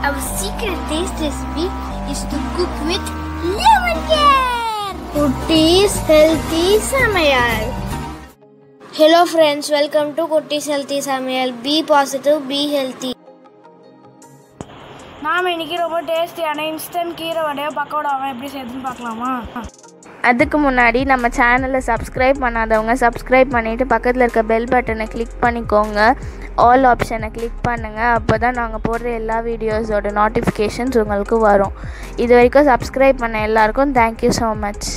Our secret taste recipe is to cook with lemon care. Kutti's Healthy Samayal. Hello friends, welcome to Kutti's Healthy Samayal. Be positive, be healthy. நாம் இன்னைக்கு ரொம்ப டேஸ்டியான instant கீரை வடையை பக்கோடாவை எப்படி செய்யுதுன்னு பார்க்கலாமா அதுக்கு முன்னாடி நம்ம சேனலை சப்ஸ்கிரைப் பண்ணாதவங்க சப்ஸ்கிரைப் பண்ணிவிட்டு பக்கத்தில் இருக்க பெல் பட்டனை கிளிக் பண்ணிக்கோங்க ஆல் ஆப்ஷனை கிளிக் பண்ணுங்கள் அப்போ தான் நாங்கள் போடுற எல்லா வீடியோஸோட நோட்டிஃபிகேஷன்ஸ் உங்களுக்கு வரும் இது வரைக்கும் சப்ஸ்கிரைப் பண்ண எல்லாருக்கும் தேங்க்யூ ஸோ மச்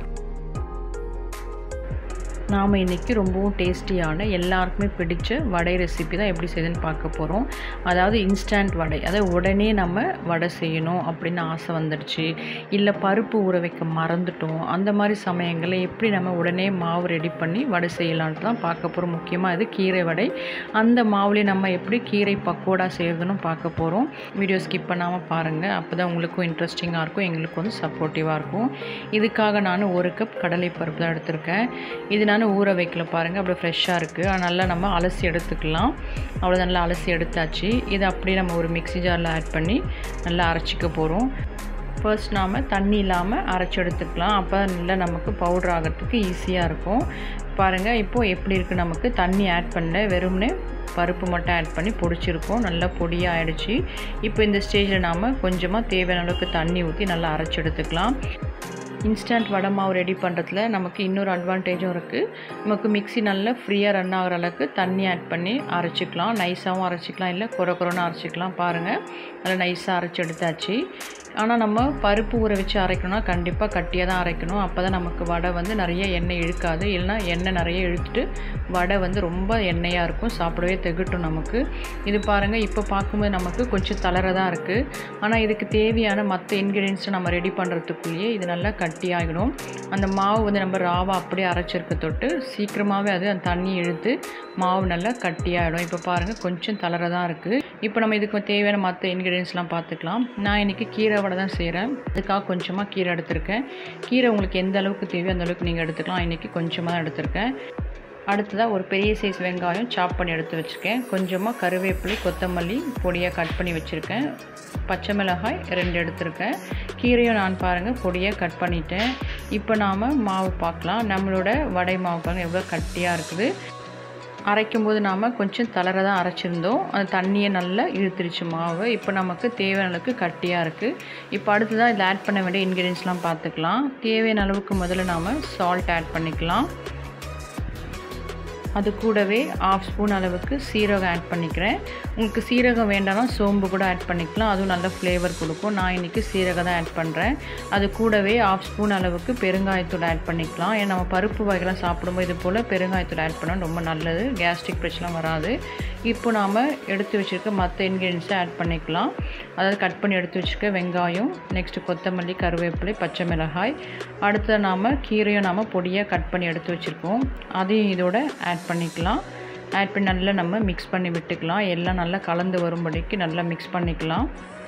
நாம் இன்றைக்கி ரொம்பவும் டேஸ்டியான எல்லாருக்குமே பிடிச்ச வடை ரெசிபி தான் எப்படி செய்யுதுன்னு பார்க்க போகிறோம் அதாவது இன்ஸ்டன்ட் வடை அதாவது உடனே நம்ம வடை செய்யணும் அப்படின்னு ஆசை வந்துடுச்சு இல்லை பருப்பு ஊற வைக்க மறந்துட்டோம் அந்த மாதிரி சமயங்களில் எப்படி நம்ம உடனே மாவு ரெடி பண்ணி வடை செய்யலான்ட்டு தான் பார்க்க போகிறோம் முக்கியமாக இது கீரை வடை அந்த மாவுலேயே நம்ம எப்படி கீரை பக்கோடா செய்யறதுன்னு பார்க்க போகிறோம் வீடியோ ஸ்கிப் பண்ணாமல் பாருங்கள் அப்போ தான் உங்களுக்கும் இன்ட்ரெஸ்டிங்காக இருக்கும் எங்களுக்கும் வந்து சப்போர்ட்டிவாக இருக்கும் இதுக்காக நான் ஒரு கப் கடலை பருப்பு தான் எடுத்திருக்கேன் இது நான் ஊற வைக்கல பாருங்கள் அப்படியே ஃப்ரெஷ்ஷாக இருக்குது அது நல்லா நம்ம அலசி எடுத்துக்கலாம் அவ்வளோ நல்லா அலசி எடுத்தாச்சு இதை அப்படியே நம்ம ஒரு மிக்ஸி ஜாரில் ஆட் பண்ணி நல்லா அரைச்சிக்க போகிறோம் ஃபர்ஸ்ட் நாம் தண்ணி இல்லாமல் அரைச்சி எடுத்துக்கலாம் அப்போ நல்லா நமக்கு பவுட்ரு ஆகிறதுக்கு ஈஸியாக இருக்கும் பாருங்கள் இப்போது எப்படி இருக்குது நமக்கு தண்ணி ஆட் பண்ணல வெறும்னே பருப்பு மட்டும் ஆட் பண்ணி பொடிச்சிருக்கோம் நல்லா பொடியாக ஆயிடுச்சு இப்போ இந்த ஸ்டேஜில் நாம் கொஞ்சமாக தேவையான அளவுக்கு தண்ணி ஊற்றி நல்லா அரைச்சி எடுத்துக்கலாம் இன்ஸ்டன்ட் வடை மாவு ரெடி பண்ணுறதுல நமக்கு இன்னொரு அட்வான்டேஜும் இருக்குது நமக்கு மிக்ஸி நல்லா ஃப்ரீயாக ரன் ஆகிற அளவுக்கு தண்ணி ஆட் பண்ணி அரைச்சிக்கலாம் நைஸாகவும் அரைச்சிக்கலாம் இல்லை குறை குறைன்னு அரைச்சிக்கலாம் பாருங்கள் நல்லா நைஸாக அரைச்சி எடுத்தாச்சு ஆனால் நம்ம பருப்பு ஊற வச்சு அரைக்கணும்னா கண்டிப்பாக கட்டியாக தான் அரைக்கணும் அப்போ தான் நமக்கு வடை வந்து நிறைய எண்ணெய் இழுக்காது இல்லைனா எண்ணெய் நிறைய இழுத்துட்டு வடை வந்து ரொம்ப எண்ணெயாக இருக்கும் சாப்பிடவே திகட்டும் நமக்கு இது பாருங்கள் இப்போ பார்க்கும்போது நமக்கு கொஞ்சம் தளர தான் இருக்குது ஆனால் இதுக்கு தேவையான மற்ற இன்க்ரீடியன்ஸை நம்ம ரெடி பண்ணுறதுக்குள்ளேயே இது நல்லா கட்டி ஆகிடும் அந்த மாவு வந்து நம்ம ராவா அப்படியே அரைச்சிருக்க தொட்டு சீக்கிரமாகவே அது அந்த தண்ணி இழுத்து மாவு நல்லா கட்டியாகிடும் இப்போ பாருங்கள் கொஞ்சம் தளர தான் இருக்குது இப்போ நம்ம இதுக்கு தேவையான மற்ற இன்க்ரீடியன்ஸ்லாம் பார்த்துக்கலாம் நான் இன்றைக்கி கீரை வடை தான் செய்கிறேன் அதுக்காக கொஞ்சமாக கீரை எடுத்திருக்கேன் கீரை உங்களுக்கு எந்த அளவுக்கு தேவையோ அந்த அளவுக்கு நீங்கள் எடுத்துக்கலாம் இன்றைக்கி கொஞ்சமாக தான் எடுத்திருக்கேன் அடுத்ததாக ஒரு பெரிய சைஸ் வெங்காயம் சாப் பண்ணி எடுத்து வச்சுருக்கேன் கொஞ்சமாக கருவேப்பிலை கொத்தமல்லி பொடியாக கட் பண்ணி வச்சுருக்கேன் பச்சை மிளகாய் ரெண்டு எடுத்திருக்கேன் கீரையும் நான் பாருங்கள் பொடியாக கட் பண்ணிட்டேன் இப்போ நாம் மாவு பார்க்கலாம் நம்மளோட வடை மாவு பாருங்கள் எவ்வளோ கட்டியாக இருக்குது அரைக்கும் போது நாம் கொஞ்சம் தளர தான் அரைச்சிருந்தோம் அந்த தண்ணியை நல்லா இழுத்துருச்சு மாவு இப்போ நமக்கு தேவையான அளவுக்கு கட்டியாக இருக்குது இப்போ அடுத்ததாக இதில் ஆட் பண்ண வேண்டிய இன்க்ரீடியன்ஸ்லாம் பார்த்துக்கலாம் தேவையான அளவுக்கு முதல்ல நாம் சால்ட் ஆட் பண்ணிக்கலாம் அது கூடவே ஆஃப் ஸ்பூன் அளவுக்கு சீரகம் ஆட் பண்ணிக்கிறேன் உங்களுக்கு சீரகம் வேண்டாம்னா சோம்பு கூட ஆட் பண்ணிக்கலாம் அதுவும் நல்ல ஃப்ளேவர் கொடுக்கும் நான் இன்றைக்கி சீரகம் தான் ஆட் பண்ணுறேன் அது கூடவே ஆஃப் ஸ்பூன் அளவுக்கு பெருங்காயத்தூள் ஆட் பண்ணிக்கலாம் ஏன்னா நம்ம பருப்பு வகைலாம் சாப்பிடும்போது இது போல் பெருங்காயத்தூள் ஆட் பண்ணால் ரொம்ப நல்லது கேஸ்ட்ரிக் பிரச்சனை வராது இப்போ நாம் எடுத்து வச்சுருக்க மற்ற இன்க்ரீடியன்ஸை ஆட் பண்ணிக்கலாம் அதாவது கட் பண்ணி எடுத்து வச்சுருக்க வெங்காயம் நெக்ஸ்ட்டு கொத்தமல்லி கருவேப்பிலை பச்சை மிளகாய் அடுத்து நாம் கீரையும் நாம் பொடியாக கட் பண்ணி எடுத்து வச்சுருக்கோம் அதையும் இதோட ஆட் பண்ணிக்கலாம் ஆட் பண்ணி நல்லா நம்ம மிக்ஸ் பண்ணி விட்டுக்கலாம் எல்லாம் நல்லா கலந்து வரும்படிக்கு நல்லா மிக்ஸ் பண்ணிக்கலாம்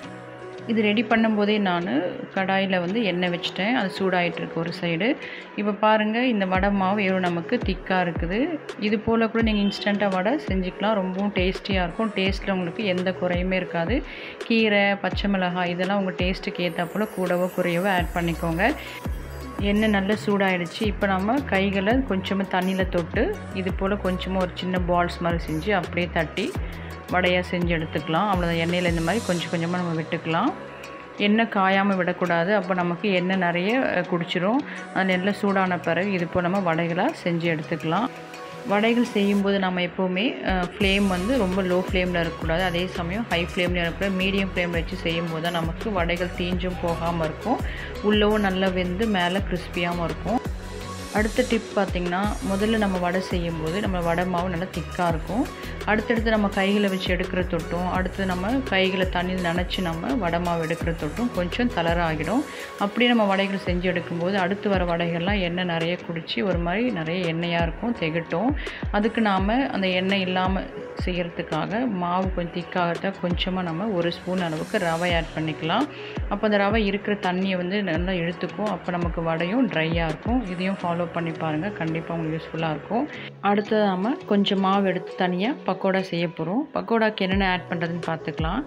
இது ரெடி பண்ணும்போதே நான் கடாயில் வந்து எண்ணெய் வச்சுட்டேன் அது சூடாகிட்டுருக்கு ஒரு சைடு இப்போ பாருங்கள் இந்த வடை மாவு எவ்வளோ நமக்கு திக்காக இருக்குது இது போல் கூட நீங்கள் இன்ஸ்டண்ட்டாக வடை செஞ்சுக்கலாம் ரொம்பவும் டேஸ்டியாக இருக்கும் டேஸ்ட்டில் உங்களுக்கு எந்த குறையுமே இருக்காது கீரை பச்சை மிளகாய் இதெல்லாம் உங்கள் டேஸ்ட்டுக்கு ஏற்றா போல் கூடவோ குறையவோ ஆட் பண்ணிக்கோங்க எண்ணெய் நல்லா சூடாயிடுச்சு இப்போ நம்ம கைகளை கொஞ்சமாக தண்ணியில் தொட்டு இது போல் கொஞ்சமாக ஒரு சின்ன பால்ஸ் மாதிரி செஞ்சு அப்படியே தட்டி வடையாக செஞ்சு எடுத்துக்கலாம் அவ்வளோதான் எண்ணெயில் இந்த மாதிரி கொஞ்சம் கொஞ்சமாக நம்ம விட்டுக்கலாம் எண்ணெய் காயாமல் விடக்கூடாது அப்போ நமக்கு எண்ணெய் நிறைய குடிச்சிரும் அது நல்லா சூடான பிறகு இது போல் நம்ம வடைகளாக செஞ்சு எடுத்துக்கலாம் வடைகள் செய்யும்போது நம்ம எப்போவுமே ஃப்ளேம் வந்து ரொம்ப லோ ஃப்ளேமில் இருக்கக்கூடாது அதே சமயம் ஹை ஃப்ளேமில் இருக்கக்கூடாது மீடியம் ஃப்ளேமில் வச்சு செய்யும்போது தான் நமக்கு வடைகள் தீஞ்சும் போகாமல் இருக்கும் உள்ளவும் நல்லா வெந்து மேலே கிறிஸ்பியாகவும் இருக்கும் அடுத்த டிப் பார்த்திங்கன்னா முதல்ல நம்ம வடை செய்யும்போது நம்ம வடை மாவு நல்லா திக்காக இருக்கும் அடுத்தடுத்து நம்ம கைகளை வச்சு எடுக்கிற தொட்டும் அடுத்து நம்ம கைகளை தண்ணியில் நனைச்சி நம்ம வடை மாவு எடுக்கிற தொட்டும் கொஞ்சம் தளர ஆகிடும் அப்படியே நம்ம வடைகள் செஞ்சு எடுக்கும்போது அடுத்து வர வடைகள்லாம் எண்ணெய் நிறைய குடித்து ஒரு மாதிரி நிறைய எண்ணெயாக இருக்கும் திகட்டும் அதுக்கு நாம் அந்த எண்ணெய் இல்லாமல் செய்கிறதுக்காக மாவு கொஞ்சம் திக்காகட்ட கொஞ்சமாக நம்ம ஒரு ஸ்பூன் அளவுக்கு ரவை ஆட் பண்ணிக்கலாம் அப்போ அந்த ரவை இருக்கிற தண்ணியை வந்து நல்லா இழுத்துக்கும் அப்போ நமக்கு வடையும் ட்ரையாக இருக்கும் இதையும் ஃபாலோ பண்ணி பாருங்கள் கண்டிப்பாக உங்களுக்கு யூஸ்ஃபுல்லாக இருக்கும் அடுத்தது நம்ம கொஞ்சம் மாவு எடுத்து தனியாக பக்கோடா செய்ய போகிறோம் பக்கோடாக்கு என்னென்ன ஆட் பண்ணுறதுன்னு பார்த்துக்கலாம்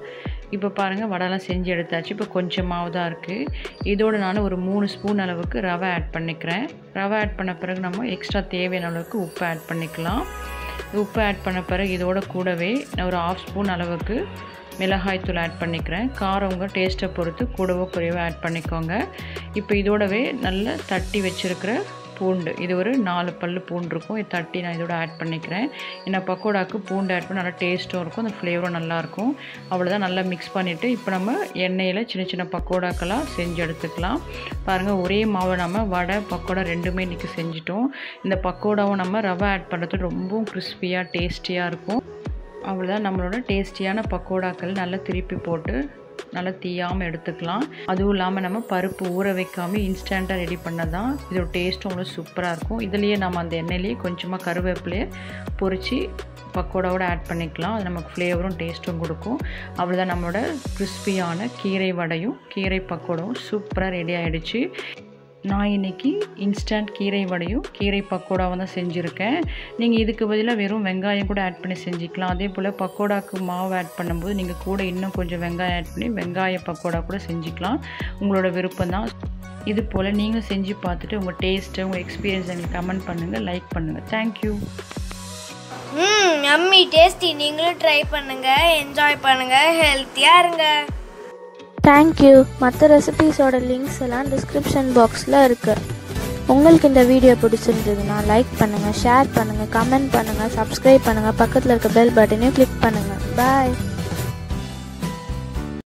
இப்போ பாருங்கள் வடைலாம் செஞ்சு எடுத்தாச்சு இப்போ கொஞ்சம் மாவு தான் இருக்குது இதோடு நான் ஒரு மூணு ஸ்பூன் அளவுக்கு ரவை ஆட் பண்ணிக்கிறேன் ரவை ஆட் பண்ண பிறகு நம்ம எக்ஸ்ட்ரா தேவையான அளவுக்கு உப்பு ஆட் பண்ணிக்கலாம் உப்பு ஆட் பண்ண பிறகு இதோட கூடவே நான் ஒரு ஆஃப் ஸ்பூன் அளவுக்கு மிளகாய்த்தூள் ஆட் பண்ணிக்கிறேன் காரம் உங்கள் டேஸ்ட்டை பொறுத்து கூடவோ குறைவோ ஆட் பண்ணிக்கோங்க இப்போ இதோடவே நல்லா தட்டி வச்சுருக்கிற பூண்டு இது ஒரு நாலு பல் பூண்டு இருக்கும் இது தட்டி நான் இதோட ஆட் பண்ணிக்கிறேன் ஏன்னா பக்கோடாக்கு பூண்டு ஆட் பண்ணி நல்லா டேஸ்ட்டும் இருக்கும் அந்த ஃப்ளேவரும் நல்லாயிருக்கும் அவ்வளோதான் நல்லா மிக்ஸ் பண்ணிவிட்டு இப்போ நம்ம எண்ணெயில் சின்ன சின்ன பக்கோடாக்கெல்லாம் செஞ்சு எடுத்துக்கலாம் பாருங்கள் ஒரே மாவை நம்ம வடை பக்கோடா ரெண்டுமே இன்றைக்கி செஞ்சிட்டோம் இந்த பக்கோடாவும் நம்ம ரவை ஆட் பண்ணுறது ரொம்பவும் கிறிஸ்பியாக டேஸ்டியாக இருக்கும் அவ்வளோதான் நம்மளோட டேஸ்டியான பக்கோடாக்கள் நல்லா திருப்பி போட்டு நல்லா தீயாமல் எடுத்துக்கலாம் அதுவும் இல்லாமல் நம்ம பருப்பு ஊற வைக்காமல் இன்ஸ்டண்ட்டாக ரெடி பண்ணதான் இதோட டேஸ்ட்டும் அவ்வளோ சூப்பராக இருக்கும் இதுலேயே நம்ம அந்த எண்ணெயிலேயே கொஞ்சமாக கருவேப்பிலையை பொரித்து பக்கோடாவோட ஆட் பண்ணிக்கலாம் அது நமக்கு ஃப்ளேவரும் டேஸ்ட்டும் கொடுக்கும் அவ்வளோதான் நம்மளோட கிறிஸ்பியான கீரை வடையும் கீரை பக்கோடாவும் சூப்பராக ரெடி ஆகிடுச்சு நான் இன்றைக்கி இன்ஸ்டன்ட் கீரை வடையும் கீரை பக்கோடாவும் தான் செஞ்சுருக்கேன் நீங்கள் இதுக்கு பதிலாக வெறும் வெங்காயம் கூட ஆட் பண்ணி செஞ்சுக்கலாம் அதே போல் பக்கோடாக்கு மாவு ஆட் பண்ணும்போது நீங்கள் கூட இன்னும் கொஞ்சம் வெங்காயம் ஆட் பண்ணி வெங்காய பக்கோடா கூட செஞ்சுக்கலாம் உங்களோட விருப்பம் தான் இது போல் நீங்கள் செஞ்சு பார்த்துட்டு உங்கள் டேஸ்ட்டு உங்கள் எக்ஸ்பீரியன்ஸ் எங்களுக்கு கமெண்ட் பண்ணுங்கள் லைக் பண்ணுங்கள் தேங்க்யூ ம் அம்மி டேஸ்டி நீங்களும் ட்ரை பண்ணுங்க என்ஜாய் பண்ணுங்க ஹெல்த்தியா இருங்க தேங்க்யூ மற்ற ரெசிபீஸோட லிங்க்ஸ் எல்லாம் டிஸ்கிரிப்ஷன் பாக்ஸில் இருக்குது உங்களுக்கு இந்த வீடியோ பிடிச்சிருந்ததுன்னா லைக் பண்ணுங்கள் ஷேர் பண்ணுங்கள் கமெண்ட் பண்ணுங்கள் சப்ஸ்கிரைப் பண்ணுங்கள் பக்கத்தில் இருக்க பெல் பட்டனையும் கிளிக் பண்ணுங்கள் பாய்